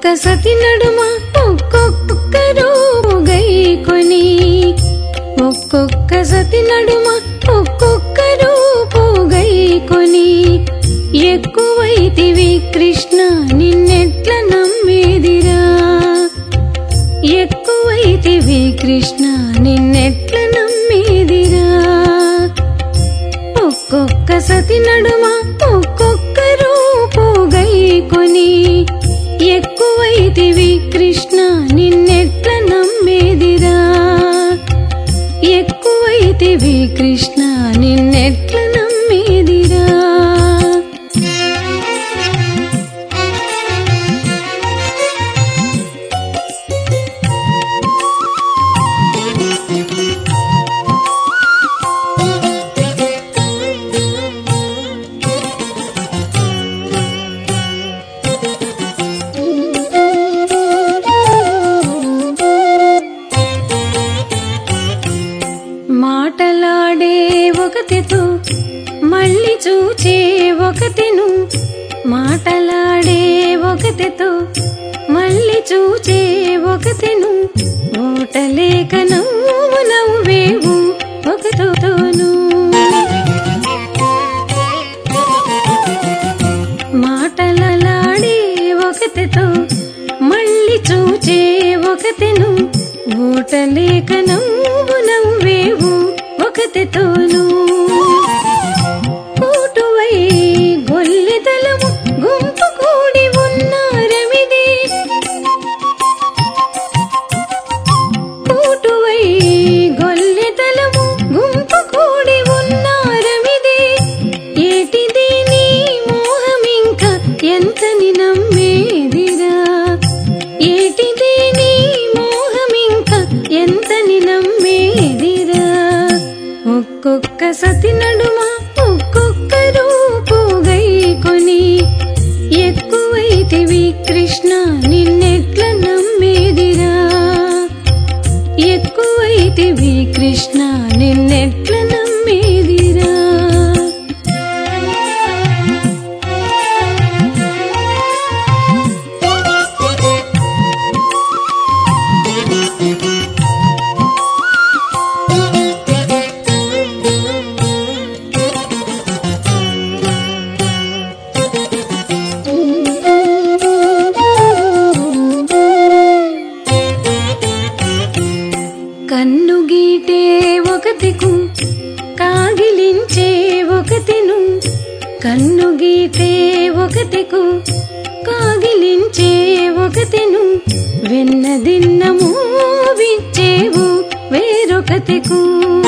ఒక్కొక్క సతి నడుమ ఒక్కొక్కరు గైకొని ఒక్కొక్క సతి నడుమ ఒక్కొక్కరు గైకొని ఎక్కువైతివి కృష్ణ నిన్నెట్ల నమ్మేదిరా ఎక్కువైతివి కృష్ణ నిన్నెట్ల నమ్మేదిరా ఒక్కొక్క సతి నడుమ ఒక్కొక్క రూపుగైకొని ఎక్కువైతివి కృష్ణ నిన్నెట్ల నమ్మేదిరా ఎక్కువైతివి కృష్ణ నిన్నెట్ల నమ్మేదిరా మాటలాడే ఒకతితో మళ్ళీ చూచే ఒకతిను మాటలాడే ఒకతితో మళ్ళీ చూచే ఒకతిను ఓటలేక నవ్వు నవ్వేవు ఒకతోను మాటలలాడే ఒకతితో మళ్ళీ చూచే ఒకతిను ఓటలేక నవ్వు నవ్వేవు ఒకతితోను కూటువై గొల్లెతలము గుంపు కూడి ఉన్నారమిది కూటువై గొల్లెతలము గుంపు కూడి ఉన్నారమిది ఏటిది నీ మోహమింక ఎంతని నమ్మేదిరా ఏటిది నీ మోహమింక ఎంతని నమ్మేదిరా ఒక్కొక్క సతి నడుమ ఒక్కొక్క రూపుగైకొని ఎక్కువైతివి కృష్ణ నిన్నెట్ల నమ్మేదిరా ఎక్కువైతివి కృష్ణ నిన్నెట్ల నమ్మేదిరా కన్ను గీటే ఒకతికు కాగిలించే ఒకతిను కన్ను గీటే ఒకతికు కాగిలించే ఒకతిను వెన్నదిన్నము విచ్చేవు వేరొకతికు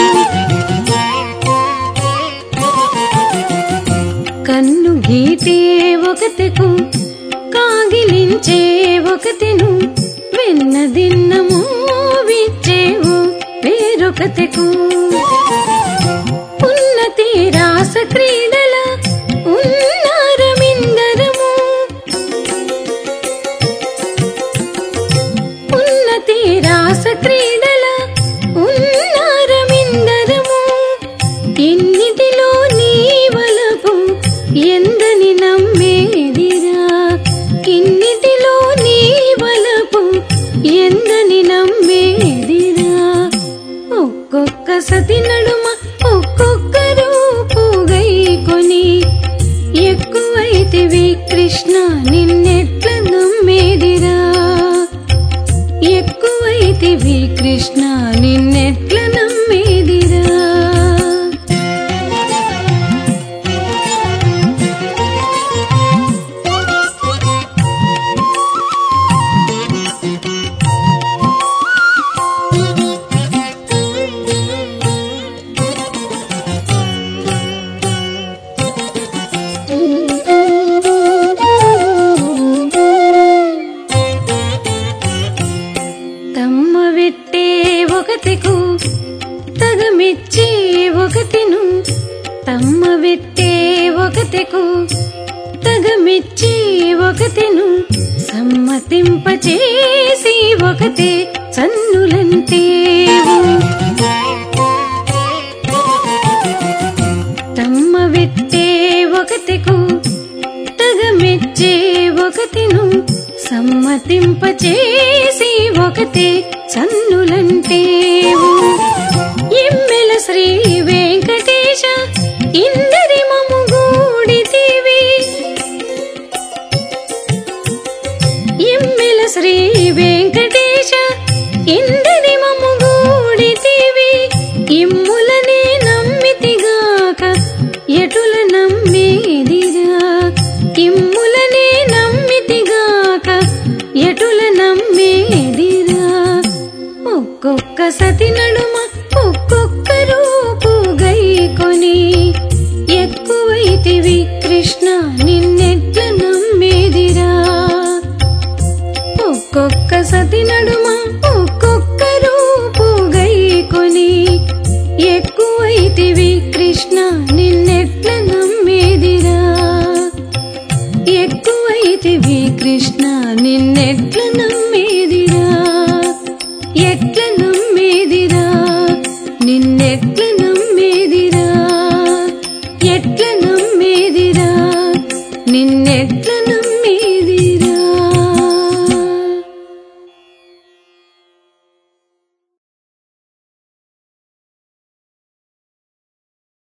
కన్ను గీటే ఒకతికు కాగిలించే ఒకతిను వెన్నదిన్నము విచ్చేవు వేరొకతికు ఉన్నతి రాస క్రీడల ఉన్నారమిందరము ఉన్నతి రాస క్రీడల ఉన్నారమిందరము ఇన్నిటిలో నీ వలపు ఎందని నమ్మేదిరా ఇన్నిటిలో నీ వలపు ఎందని నమ్మేదిరా ఒక్కొక్క సతి నడుమ ఒక్కొక్క రూపుగైకొని ఎక్కువైతివి కృష్ణ నిన్నెట్ల నమ్మేదిరా ఎక్కువైతివి కృష్ణ నిన్నెట్ల నమ్మేదిరా తమ్మ వెట్టే ఒకతికు తగమిచ్చే ఒకతిను తమ్మ వెట్టే ఒకతికు తగమిచ్చే ఒకతిను సమ్మతింపచేసి ఒకతే సన్నులంతేవు తమ్మ వెట్టే ఒకతికు తగమెచ్చే ఒకతిను సమ్మ మతింపచేసి ఒకతే సన్నులంటేవు ఎమ్మెల శ్రీ వెంకటేశ ఇందరి మము గూడితివి ఎమ్మెల శ్రీ వెంకటేశ ఇందరి మము గూడితివి ఇమ్ములనే నమ్మితిగాక ఎటుల నమ్మేదిరా ఇమ్ములనే నమ్మితిగాక ఎటుల నమ్మేదిరా ఒక్కొక్క సతి నడుమ ఒక్కొక్క రూపు గైకొని ఎక్కువైతివి కృష్ణ నిన్నెట్ల నమ్మేదిరా ఒక్కొక్క సతి నడుమ ఒక్కొక్క రూపు గైకొని ఎక్కువైతివి కృష్ణ నిన్నెట్ల నమ్మేదిరా ఎక్కువైతివి కృష్ణ నిన్నెట్ల నమ్మేదిరా ఎట్ల నమ్మేదిరా నిన్నెట్ల నమ్మేదిరా ఎట్ల నమ్మేదిరా నిన్నెట్ల నమ్మేదిరా